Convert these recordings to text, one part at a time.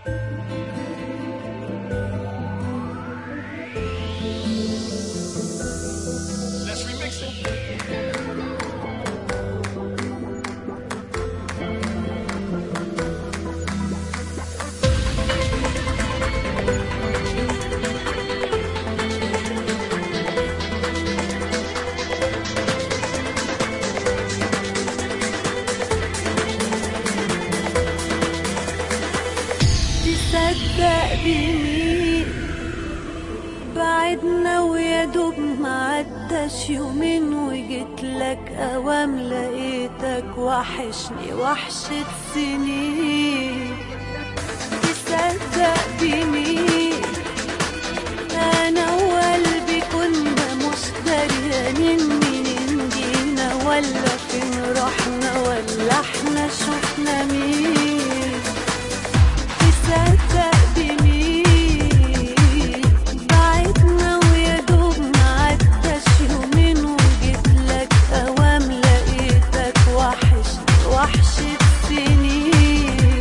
Let's remix it. تصدق بمين بعدنا ويا دوب معداش يومين وجيت لك اوام لقيتك وحشني وحشة سنين تصدق بمين انا وقلبي كنا مش دريانين منين جينا ولا فين رحنا ولا احنا شفنا مين تصدق بمين بعدنا ويا دوب معداش يومين وجيت لك اوام لقيتك وحشني وحشة سنين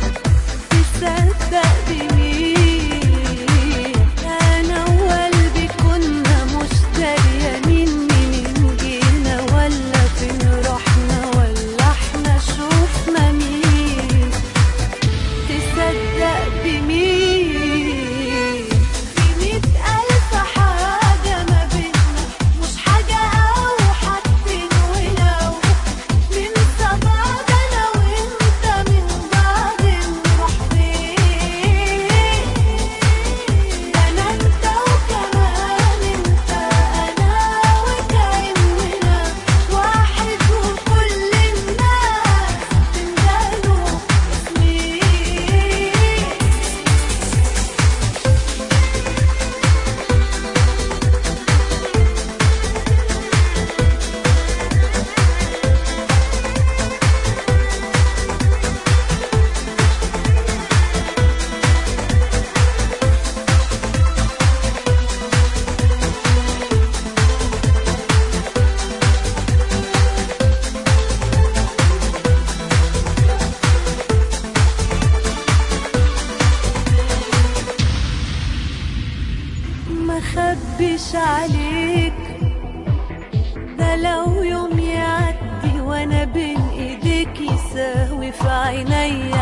تصدق بمين انا وقلبي كنا مش دريانين منين جينا ولا فين رحنا ولا احنا شفنا مين تصدق بمين بمية ألف حاجة ما بينا مش حاجة أو حاجتين ولو ننسى بعض أنا وأنت من بعد نروح فين أنا أنت وكمان أنت أنا وكأننا واحد وكل الناس تندلوا اسمي ما خبيش عليك ده لو يوم يعدي وانا بين ايديك يساوي في عيني